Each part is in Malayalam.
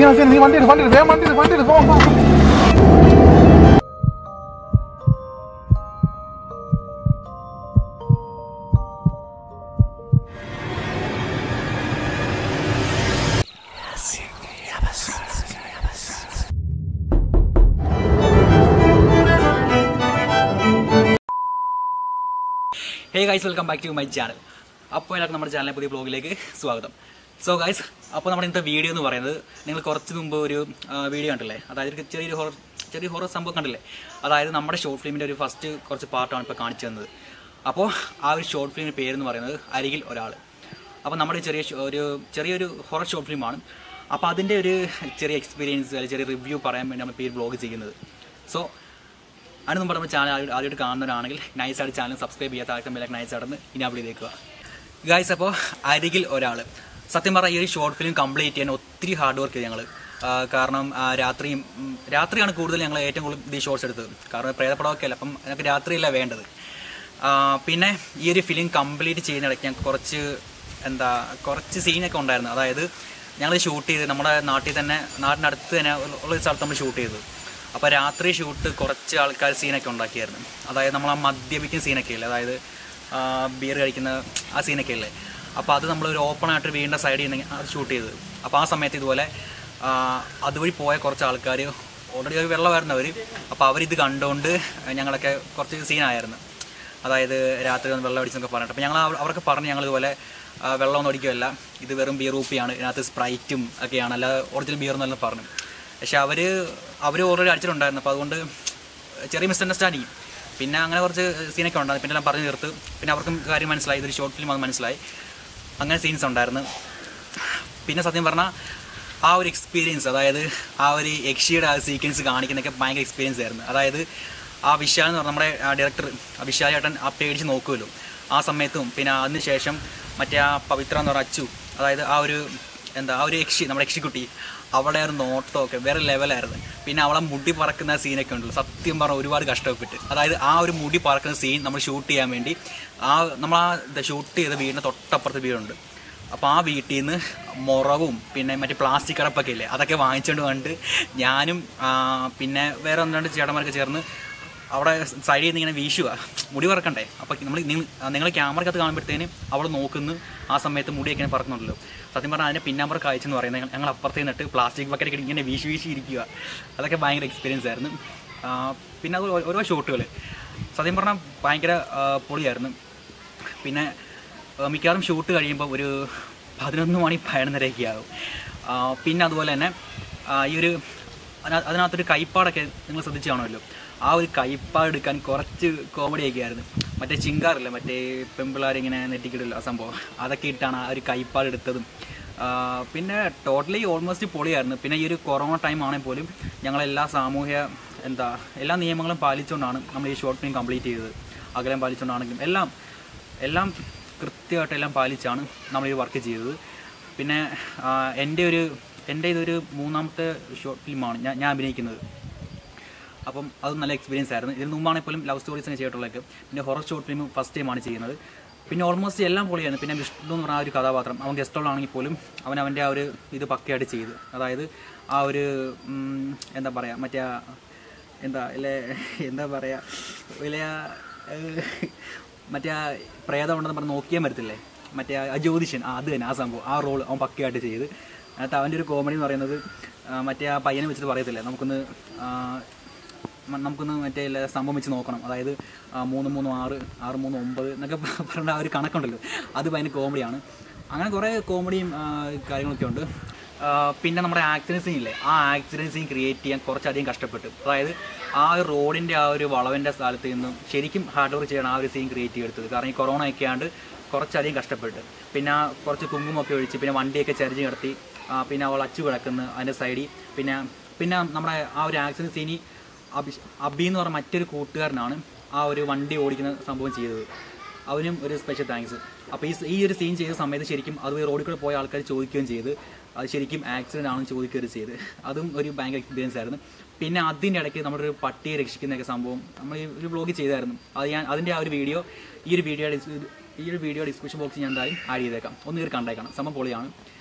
സീന സീന നീ വണ്ടി എടുത്ത് വണ്ടി എടുത്ത് വേഗം വണ്ടി എടുത്ത് വണ്ടി എടുത്ത് പോ, പോ, പോ. Hey guys welcome back to my channel അപ്പോൾ എല്ലാവർക്കും നമ്മുടെ ചാനലിലെ പുതിയ ബ്ലോഗിലേക്ക് സ്വാഗതം സോ ഗൈസ് അപ്പോൾ നമ്മുടെ ഇന്നത്തെ വീഡിയോ എന്ന് പറയുന്നത് നിങ്ങൾ കുറച്ച് മുമ്പ് ഒരു വീഡിയോ കണ്ടില്ലേ അതായത് ഒരു ചെറിയൊരു ഹൊറർ ചെറിയ ഹൊറർ സംഭവം കണ്ടില്ലേ അതായത് നമ്മുടെ ഷോർട്ട് ഫിലിമിൻ്റെ ഒരു ഫസ്റ്റ് കുറച്ച് പാർട്ടാണ് ഇപ്പോൾ കാണിച്ചു തന്നത് അപ്പോൾ ആ ഒരു ഷോർട്ട് ഫിലിമിൻ്റെ പേരെന്ന് പറയുന്നത് അരികിൽ ഒരാൾ അപ്പോൾ നമ്മുടെ ചെറിയ ഷോ- ഒരു ചെറിയൊരു ഹൊറർ ഷോർട്ട് ഫിലിമാണ് അപ്പോൾ അതിൻ്റെ ഒരു ചെറിയ എക്സ്പീരിയൻസ് അല്ലെങ്കിൽ ചെറിയ റിവ്യൂ പറയാൻ വേണ്ടി നമ്മൾ പേര് ബ്ലോഗ് ചെയ്യുന്നത് സോ അതിന് മുമ്പ് നമ്മുടെ ചാനൽ ആദ്യ- ആദ്യമായിട്ട് കാണുന്നവരാണെങ്കിൽ നൈസായിട്ട് ചാനൽ സബ്സ്ക്രൈബ് ചെയ്യാത്ത ആൾക്കും വില നൈസായിട്ടൊന്ന് ഇനാബിൾ ചെയ്തേക്കുക ഗായ്സ് അപ്പോൾ അരികിൽ ഒരാൾ സത്യം പറഞ്ഞാൽ ഈ ഒരു ഷോർട്ട് ഫിലിം കംപ്ലീറ്റ് ചെയ്യാൻ ഒത്തിരി ഹാർഡ് വർക്ക് ചെയ്ത് ഞങ്ങൾ കാരണം ആ, രാത്രിയും ഉം, രാത്രിയാണ് കൂടുതൽ ഞങ്ങൾ ഏറ്റവും കൂടുതൽ ഈ ഷോർട്സ് എടുത്തത് കാരണം പ്രേതപ്പടമൊക്കെ അല്ല അപ്പം ഞങ്ങൾക്ക് രാത്രിയല്ല വേണ്ടത് ആ, പിന്നെ ഈ ഒരു ഫിലിം കംപ്ലീറ്റ് ചെയ്യുന്നിടയ്ക്ക് ഞങ്ങൾക്ക് കുറച്ച് എന്താ കുറച്ച് സീനൊക്കെ ഉണ്ടായിരുന്നു അതായത് ഞങ്ങൾ ഷൂട്ട് ചെയ്ത് നമ്മുടെ നാട്ടിൽ തന്നെ നാട്ടിനടുത്ത് തന്നെ ഉള്ള ഒരു സ്ഥലത്ത് നമ്മൾ ഷൂട്ട് ചെയ്തു അപ്പോൾ രാത്രി ഷൂട്ട് കുറച്ച് ആൾക്കാർ സീനൊക്കെ ഉണ്ടാക്കിയായിരുന്നു അതായത് നമ്മൾ ആ മദ്യപിക്കുന്ന സീനൊക്കെ ഇല്ലേ അതായത് ബിയർ കഴിക്കുന്ന ആ സീനൊക്കെ ഇല്ലേ അപ്പോൾ അത് നമ്മൾ ഒരു ഓപ്പൺ ആയിട്ട് വീടിൻ്റെ സൈഡിൽ നിന്ന് അത് ഷൂട്ട് ചെയ്തത് അപ്പോൾ ആ സമയത്ത് ഇതുപോലെ ആ, അതുവഴി പോയ കുറച്ച് ആൾക്കാർ ഓൾറെഡി ഒരു വെള്ളമായിരുന്നു അവർ അപ്പോൾ അവരിത് കണ്ടുകൊണ്ട് ഞങ്ങളൊക്കെ കുറച്ച് സീനായിരുന്നു അതായത് രാത്രി ഒന്ന് വെള്ളം അടിച്ചെന്നൊക്കെ പറഞ്ഞിട്ട് അപ്പോൾ ഞങ്ങൾ അവ- അവർക്ക് പറഞ്ഞ് ഞങ്ങൾ ഇതുപോലെ ആ, വെള്ളമൊന്നും അടിക്കുകയല്ല ഇത് വെറും ബിയർ ഊപ്പിയാണ് ഇതിനകത്ത് സ്പ്രൈറ്റും ഒക്കെയാണ് അല്ലാതെ ഒറിജിനൽ ബിയർ എന്നെല്ലാം പറഞ്ഞു പക്ഷെ അവർ അവർ ഓൾറെഡി അടിച്ചിട്ടുണ്ടായിരുന്നു അപ്പോൾ അതുകൊണ്ട് ചെറിയ മിസ്അണ്ടർസ്റ്റാൻഡിങ് പിന്നെ അങ്ങനെ കുറച്ച് സീനൊക്കെ ഉണ്ടായിരുന്നു പിന്നെ എല്ലാം പറഞ്ഞു തീർത്ത് പിന്നെ അവർക്കും കാര്യം മനസ്സിലായി ഇതൊരു ഷോർട്ട് ഫിലിം അത് മനസ്സിലായി അങ്ങനെ സീൻസ് ഉണ്ടായിരുന്നു പിന്നെ സത്യം പറഞ്ഞാൽ ആ ഒരു എക്സ്പീരിയൻസ് അതായത് ആ ഒരു യക്ഷിയുടെ ആ സീക്വൻസ് കാണിക്കുന്നതൊക്കെ ഭയങ്കര എക്സ്പീരിയൻസ് ആയിരുന്നു അതായത് ആ വിശാൽ എന്ന് പറഞ്ഞ നമ്മുടെ ഡയറക്ടർ ആ വിശാൽ ചേട്ടൻ ആ പേടിച്ച് നോക്കുമല്ലോ ആ സമയത്തും പിന്നെ അതിന് ശേഷം മറ്റേ ആ പവിത്ര എന്ന് പറഞ്ഞ അച്ചു അതായത് ആ ഒരു എന്താ ആ ഒരു യക്ഷി നമ്മുടെ യക്ഷിക്കുട്ടി അവളുടെ ആ ഒരു നോട്ടമൊക്കെ വേറെ ലെവലായിരുന്നു പിന്നെ അവളെ മുടി പറക്കുന്ന സീനൊക്കെ ഉണ്ടല്ലോ സത്യം പറഞ്ഞാൽ ഒരുപാട് കഷ്ടപ്പെട്ട് അതായത് ആ ഒരു മുടി പറക്കുന്ന സീൻ നമ്മൾ ഷൂട്ട് ചെയ്യാൻ വേണ്ടി ആ നമ്മൾ ആ ഷൂട്ട് ചെയ്ത വീടിൻ്റെ തൊട്ടപ്പുറത്ത് വീടുണ്ട് അപ്പോൾ ആ വീട്ടിൽ നിന്ന് മുറവും പിന്നെ മറ്റേ പ്ലാസ്റ്റിക് കടപ്പൊക്കെ ഇല്ലേ അതൊക്കെ വാങ്ങിച്ചുകൊണ്ട് വന്നിട്ട് ഞാനും ആ, പിന്നെ വേറെ ഒന്ന് രണ്ട് ചേട്ടന്മാരൊക്കെ ചേർന്ന് അവിടെ സൈഡിൽ നിന്ന് ഇങ്ങനെ വീശുക മുടി പറക്കണ്ടേ അപ്പോൾ നമ്മൾ നിങ്ങൾ ക്യാമറക്കകത്ത് കാണുമ്പോഴത്തേന് അവൾ നോക്കുന്നു ആ സമയത്ത് മുടിയൊക്കെ ഇങ്ങനെ പറക്കുന്നുണ്ടല്ലോ സത്യം പറഞ്ഞാൽ അതിൻ്റെ പിന്നാമ്പറ കാഴ്ച എന്ന് പറയുന്നത് ഞങ്ങൾ അപ്പുറത്ത് നിന്നിട്ട് പ്ലാസ്റ്റിക് ബക്കറ്റൊക്കെ ഇങ്ങനെ വീശി വീശി ഇരിക്കുക അതൊക്കെ ഭയങ്കര എക്സ്പീരിയൻസ് ആയിരുന്നു ആ, പിന്നെ അത് ഓരോ ഷോട്ടുകൾ സത്യം പറഞ്ഞാൽ ഭയങ്കര ആ, പൊളിയായിരുന്നു പിന്നെ ആ, മിക്കവാറും ഷൂട്ട് കഴിയുമ്പോൾ ഒരു പതിനൊന്ന് മണി പതിനൊന്നരയൊക്കെ ആകും ആ, പിന്നെ അതുപോലെ തന്നെ ആ, ഈ ഒരു അതിന- അതിനകത്തൊരു കൈപ്പാടൊക്കെ നിങ്ങൾ ശ്രദ്ധിച്ചു കാണുമല്ലോ ആ ഒരു കൈപ്പാട് എടുക്കാൻ കുറച്ച് കോമഡിയൊക്കെ ആയിരുന്നു മറ്റേ ചിങ്കാറില്ല മറ്റേ പെമ്പിളാരിങ്ങനെ നെറ്റിക്കിടില്ല ആ സംഭവം അതൊക്കെ ഇട്ടാണ് ആ ഒരു കൈപ്പാട് എടുത്തതും ആ, പിന്നെ ടോട്ടലി ഓൾമോസ്റ്റ് പൊളിയായിരുന്നു പിന്നെ ഈ ഒരു കൊറോണ ടൈം ആണെങ്കിൽ പോലും ഞങ്ങളെല്ലാ സാമൂഹ്യ എന്താ എല്ലാ നിയമങ്ങളും പാലിച്ചുകൊണ്ടാണ് നമ്മൾ ഈ ഷോർട്ട് ഫിലിം കംപ്ലീറ്റ് ചെയ്തത് അകലം പാലിച്ചുകൊണ്ടാണെങ്കിലും എല്ലാം എല്ലാം കൃത്യമായിട്ട് എല്ലാം പാലിച്ചാണ് നമ്മൾ ഈ വർക്ക് ചെയ്തത് പിന്നെ ആ, എൻ്റെ ഒരു എൻ്റെ ഇതൊരു മൂന്നാമത്തെ ഷോർട്ട് ഫിലിമാണ് ഞാൻ ഞാൻ അഭിനയിക്കുന്നത് അപ്പം അത് നല്ല എക്സ്പീരിയൻസ് ആയിരുന്നു ഇതിന് മുമ്പാണെങ്കിൽ പോലും ലവ് സ്റ്റോറീസ് ഒക്കെ ചെയ്തിട്ടുള്ളതൊക്കെ പിന്നെ ഹൊറർ ഷോർട്ട് ഫിലിം ഫസ്റ്റ് ടൈമാണ് ചെയ്യുന്നത് പിന്നെ ഓൾമോസ്റ്റ് എല്ലാം പൊളിയാണ് പിന്നെ വിഷ്ണു എന്ന് പറഞ്ഞ ആ ഒരു കഥാപാത്രം അവൻ ഗസ്റ്റുകളാണെങ്കിൽ പോലും അവൻ അവൻ്റെ ആ ഒരു ഇത് പക്കയായിട്ട് ചെയ്തു അതായത് ആ ഒരു ഉം, എന്താ പറയുക മറ്റേ ആ എന്താ ഇല്ലേ എന്താ പറയുക വലിയ ഏഹ്, മറ്റേ ആ പ്രേതം ഉണ്ടെന്ന് പറഞ്ഞ് നോക്കിയാൽ വരത്തില്ലേ മറ്റേ ആ- ആ ജ്യോതിഷൻ ആ അത് തന്നെ ആ സംഭവം ആ റോൾ അവൻ പക്കയായിട്ട് ചെയ്ത് അതിനകത്ത് അവൻ്റെ ഒരു കോമഡി എന്ന് പറയുന്നത് ആ, മറ്റേ ആ പയ്യനെ വെച്ചിട്ട് പറയത്തില്ലേ നമുക്കൊന്ന് ആ, മ- നമുക്കൊന്ന് മറ്റേ എല്ലാ സംഭവം വെച്ച് നോക്കണം അതായത് ആ, മൂന്ന് മൂന്ന് ആറ് ആറ് മൂന്ന് ഒമ്പത് എന്നൊക്കെ പറഞ്ഞ ആ ഒരു കണക്കുണ്ടല്ലോ അത് ഭയങ്കര കോമഡിയാണ് അങ്ങനെ കുറേ കോമഡിയും ആ, കാര്യങ്ങളൊക്കെ ഉണ്ട് ആ, പിന്നെ നമ്മുടെ ആക്സിഡൻറ്റ് സീൻ ഇല്ലേ ആ ആക്സിഡൻറ്റ് സീൻ ക്രിയേറ്റ് ചെയ്യാൻ കുറച്ചധികം കഷ്ടപ്പെട്ടു അതായത് ആ ഒരു റോഡിൻ്റെ ആ ഒരു വളവിൻ്റെ സ്ഥലത്ത് നിന്നും ശരിക്കും ഹാർഡ് വർക്ക് ചെയ്യണം ആ ഒരു സീൻ ക്രിയേറ്റ് ചെയ്തെടുത്തത് കാരണം ഈ കൊറോണ ഒക്കെ ആണ്ട് കുറച്ചധികം കഷ്ടപ്പെട്ട് പിന്നെ ആ കുറച്ച് കുങ്കുമൊക്കെ ഒഴിച്ച് പിന്നെ വണ്ടിയൊക്കെ ചരിഞ്ഞ് കിടത്തി ആ, പിന്നെ അവൾ അച്ചു കിടക്കുന്നു അതിൻ്റെ സൈഡിൽ പിന്നെ പിന്നെ നമ്മുടെ ആ ഒരു ആക്സിഡൻറ്റ് സീനി അബി അബി എന്ന് പറഞ്ഞ മറ്റൊരു കൂട്ടുകാരനാണ് ആ ഒരു വണ്ടി ഓടിക്കുന്ന സംഭവം ചെയ്തത് അവനും ഒരു സ്പെഷ്യൽ താങ്ക്സ് അപ്പോൾ ഈ സ- ഈ ഒരു സീൻ ചെയ്ത സമയത്ത് ശരിക്കും അത് റോഡിൽ കൂടെ പോയ ആൾക്കാർ ചോദിക്കുകയും ചെയ്ത് അത് ശരിക്കും ആക്സിഡൻ്റ് ആണെന്ന് ചോദിക്കുകയും ചെയ്ത് അതും ഒരു ഭയങ്കര എക്സ്പീരിയൻസ് ആയിരുന്നു പിന്നെ അതിൻ്റെ ഇടയ്ക്ക് നമ്മുടെ ഒരു പട്ടിയെ രക്ഷിക്കുന്നൊക്കെ സംഭവം നമ്മൾ ഈ ഒരു വ്ലോഗ് ചെയ്തായിരുന്നു അത് ഞാൻ അതിൻ്റെ ആ ഒരു വീഡിയോ ഈ ഒരു വീഡിയോ ഈ ഒരു വീഡിയോ ഡിസ്ക്രിപ്ഷൻ ബോക്സിൽ ഞാൻ എന്തായാലും ആഡ് ചെയ്തേക്കാം ഒന്ന് കയറി കണ്ടേക്കണം സംഭവം പൊളിയാണ്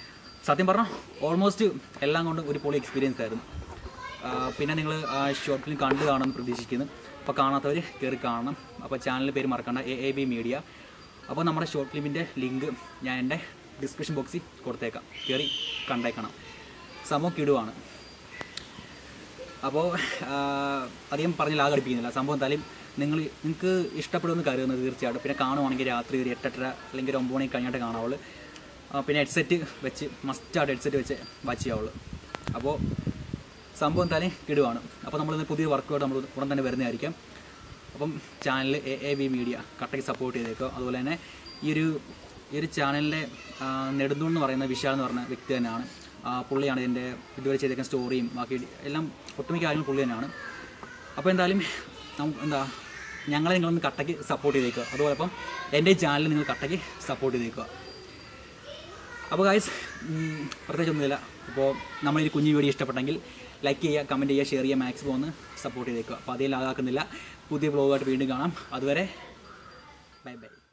സത്യം പറഞ്ഞാൽ ഓൾമോസ്റ്റ് എല്ലാം കൊണ്ടും ഒരു പൊളി എക്സ്പീരിയൻസ് ആയിരുന്നു ആ, പിന്നെ നിങ്ങൾ ആ ഷോർട്ട് ഫിലിം കണ്ടു കാണുമെന്ന് പ്രതീക്ഷിക്കുന്നു അപ്പോൾ കാണാത്തവർ കയറി കാണണം അപ്പോൾ ചാനൽ പേര് മറക്കണ്ട എ എ ബി മീഡിയ അപ്പോൾ നമ്മുടെ ഷോർട്ട് ഫിലിമിൻ്റെ ലിങ്ക് ഞാൻ എൻ്റെ ഡിസ്ക്രിപ്ഷൻ ബോക്സിൽ കൊടുത്തേക്കാം കയറി കണ്ടേക്കണം സംഭവം കിടുവാണ് അപ്പോൾ അധികം പറഞ്ഞ് ലാഗടിപ്പിക്കുന്നില്ല സംഭവം എന്തായാലും നിങ്ങൾ നിങ്ങൾക്ക് ഇഷ്ടപ്പെടുമെന്ന് കരുതുന്നത് തീർച്ചയായിട്ടും പിന്നെ കാണുവാണെങ്കിൽ രാത്രി ഒരു എട്ടെട്ടര അല്ലെങ്കിൽ ഒരു ഒമ്പത് മണി കഴിഞ്ഞിട്ട് കാണാവുള്ളൂ ആ, പിന്നെ ഹെഡ്സെറ്റ് വെച്ച് മസ്റ്റായിട്ട് ഹെഡ്സെറ്റ് വെച്ച് വാച്ച് ചെയ്യാവുള്ളൂ അപ്പോൾ സംഭവം എന്തായാലും കിടുവാണ് അപ്പോൾ നമ്മളിന്ന് പുതിയ വർക്കുമായിട്ട് നമ്മൾ ഉടൻ തന്നെ വരുന്നതായിരിക്കാം അപ്പം channel A A B media കട്ടയ്ക്ക് സപ്പോർട്ട് ചെയ്തേക്കോ അതുപോലെ തന്നെ ഈ ഒരു ഈ ഒരു ചാനലിൻ്റെ നെടുന്തൂൺ എന്ന് പറയുന്ന വിശാൽ എന്ന് പറഞ്ഞ വ്യക്തി തന്നെയാണ് ആ, പുള്ളിയാണ് ഇതിൻ്റെ ഇതുവരെ ചെയ്തേക്കുന്ന സ്റ്റോറിയും ബാക്കി എല്ലാം ഒട്ടുമിക്ക കാര്യങ്ങളും പുള്ളി തന്നെയാണ് അപ്പോൾ എന്തായാലും നമുക്ക് എന്താ ഞങ്ങളെ നിങ്ങളൊന്ന് കട്ടയ്ക്ക് സപ്പോർട്ട് ചെയ്തേക്കുക അതുപോലെ അപ്പം എൻ്റെ ചാനൽ നിങ്ങൾ കട്ടയ്ക്ക് സപ്പോർട്ട് ചെയ്തേക്കുക അപ്പോൾ ഗായ്സ് പ്രത്യേകിച്ചൊന്നുമില്ല അപ്പോൾ നമ്മൾ ഈ കുഞ്ഞു വീഡിയോ ഇഷ്ടപ്പെട്ടെങ്കിൽ ലൈക്ക് ചെയ്യുക കമൻറ്റ് ചെയ്യുക ഷെയർ ചെയ്യുക മാക്സിമം ഒന്ന് സപ്പോർട്ട് ചെയ്തേക്കുക അപ്പോൾ അതേ ലാഗാക്കുന്നില്ല പുതിയ ബ്ലോഗായിട്ട് വീണ്ടും കാണാം അതുവരെ ബൈ ബൈ